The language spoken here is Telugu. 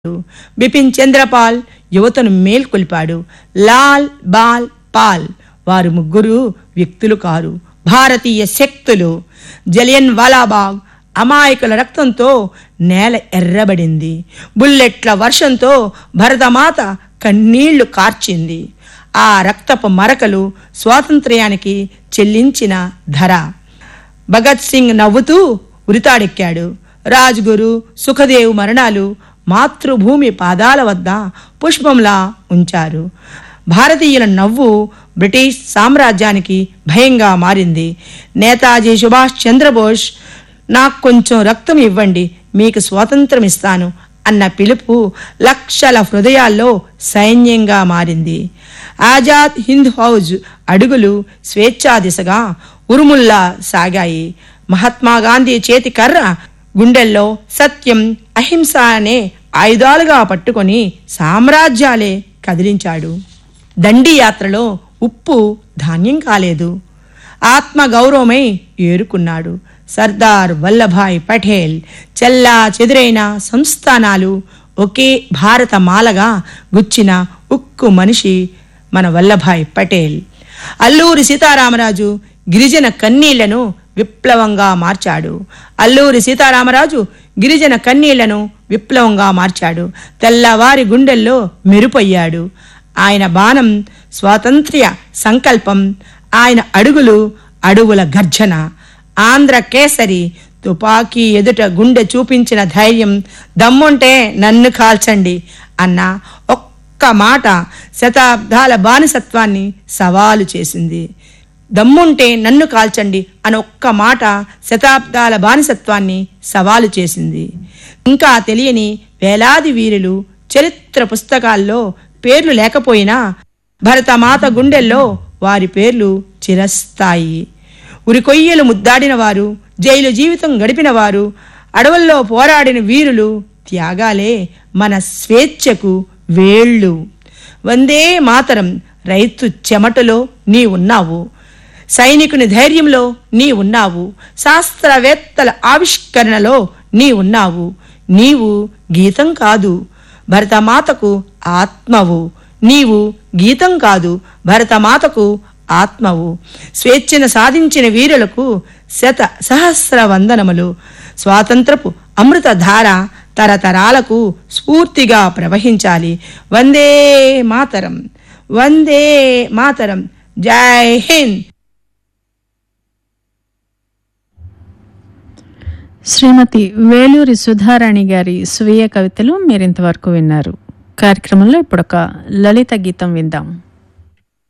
బిపిన్ చంద్రపాల్ యువతను మేల్కొల్పాడు లాల్ బాల్ పాల్ వారు ముగ్గురు వ్యక్తులు కారు భారతీయ శక్తులు జలియన్ వాలాబాగ్ అమాయకుల రక్తంతో నేల ఎర్రబడింది బుల్లెట్ల వర్షంతో భరతమాత కన్నీళ్లు కార్చింది ఆ రక్తపు మరకలు స్వాతంత్ర్యానికి చెల్లించిన ధర భగత్ సింగ్ నవ్వుతూ ఉరితాడెక్కాడు రాజ్గురు సుఖదేవ్ మరణాలు మాతృభూమి పాదాల వద్ద పుష్పంలా ఉంచారు భారతీయుల నవ్వు బ్రిటిష్ సామ్రాజ్యానికి భయంగా మారింది నేతాజీ సుభాష్ చంద్రబోస్ నాకు కొంచెం రక్తం ఇవ్వండి మీకు స్వాతంత్రం ఇస్తాను అన్న పిలుపు లక్షల హృదయాల్లో సైన్యంగా మారింది ఆజాద్ హింద్ ఫౌజ్ అడుగులు స్వేచ్ఛా దిశగా ఉరుముల్లా సాగాయి మహాత్మా గాంధీ చేతి కర్ర గుండెల్లో సత్యం అహింస అనే ఆయుధాలుగా పట్టుకొని సామ్రాజ్యాలే కదిలించాడు దండి యాత్రలో ఉప్పు ధాన్యం కాలేదు ఆత్మ గౌరవమై ఏరుకున్నాడు సర్దార్ వల్లభాయ్ పటేల్ చెల్లా చెదురైన సంస్థానాలు ఒకే భారత మాలగా గుచ్చిన ఉక్కు మనిషి మన వల్లభాయ్ పటేల్ అల్లూరి సీతారామరాజు గిరిజన కన్నీళ్లను విప్లవంగా మార్చాడు అల్లూరి సీతారామరాజు గిరిజన కన్నీళ్లను విప్లవంగా మార్చాడు తెల్లవారి గుండెల్లో మెరుపయ్యాడు ఆయన బాణం స్వాతంత్ర్య సంకల్పం ఆయన అడుగులు అడుగుల గర్జన ఆంధ్ర కేసరి తుపాకీ ఎదుట గుండె చూపించిన ధైర్యం దమ్ముంటే నన్ను కాల్చండి అన్న ఒక్క మాట శతాబ్దాల బానిసత్వాన్ని సవాలు చేసింది దమ్ముంటే నన్ను కాల్చండి అని ఒక్క మాట శతాబ్దాల బానిసత్వాన్ని సవాలు చేసింది ఇంకా తెలియని వేలాది వీరులు చరిత్ర పుస్తకాల్లో పేర్లు లేకపోయినా భరతమాత గుండెల్లో వారి పేర్లు చిరస్థాయి ఉరికొయ్యలు ముద్దాడిన వారు జైలు జీవితం గడిపిన వారు అడవుల్లో పోరాడిన వీరులు త్యాగాలే మన స్వేచ్ఛకు వేళ్ళు వందే మాతరం రైతు చెమటలో నీ ఉన్నావు సైనికుని ధైర్యంలో నీ ఉన్నావు శాస్త్రవేత్తల ఆవిష్కరణలో నీ ఉన్నావు నీవు గీతం కాదు భరతమాతకు ఆత్మవు నీవు గీతం కాదు భరతమాతకు ఆత్మవు స్వేచ్ఛను సాధించిన వీరులకు శత సహస్ర వందనములు స్వాతంత్రపు అమృతధార తరతరాలకు స్ఫూర్తిగా ప్రవహించాలి వందే మాతరం వందే మాతరం జై హింద్ శ్రీమతి వేలూరి సుధారాణి గారి స్వీయ కవితలు మీరింతవరకు విన్నారు కార్యక్రమంలో ఇప్పుడొక లలిత గీతం విందాం